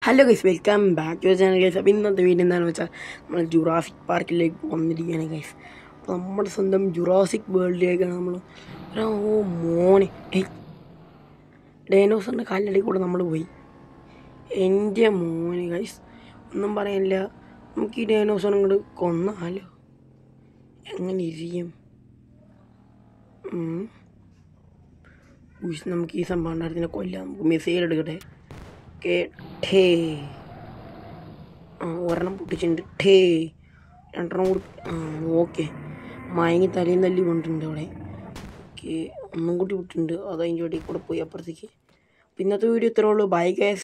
Hello guys welcome back to channel guys അപ്പോൾ ഇന്നത്തെ video എന്താണെന്ന് വെച്ചാൽ നമ്മൾ ജുറാസിക് പാർക്കിലേക്ക് വന്നിരിക്കുകയാണ് ഗൈസ് അപ്പോൾ നമ്മുടെ സ്വന്തം ജുറാസിക് വേൾഡിലേക്കാണ് നമ്മൾ ഓ മോനെ ഏയ് ഡൈനോസറിൻ്റെ കാലിലടി കൂടെ നമ്മൾ പോയി എൻ്റെ മോനെ ഗൈസ് ഒന്നും പറയാനില്ല നമുക്ക് ഈ ഡൈനോസർ ഇങ്ങോട്ട് കൊന്നാലോ എങ്ങനെ ഇരിക്കും ഉം. ഉയ്സ്, നമുക്ക് ഈ സംഭവം ഉണ്ടായിരുന്നെ കൊല്ലാം നമുക്ക് മിസൈൽ എടുക്കട്ടെ ഓക്കെ ഠേ ആ ഒരെണ്ണം പൊട്ടിച്ചിട്ടുണ്ട് ഠേ രണ്ടെണ്ണം കൂടി ആ ഓക്കെ മയങ്ങി തലയും തല്ലി കൊണ്ടിട്ടുണ്ട് അവിടെ ഓക്കെ ഒന്നും കൂടി വിട്ടിട്ടുണ്ട് അത് അതിൻ്റെ ഇടയിൽ കൂടെ പോയി അപ്പുറത്തേക്ക് അപ്പോൾ ഇന്നത്തെ വീഡിയോ ഇത്രേ ഉള്ളൂ ബൈ ഗൈസ്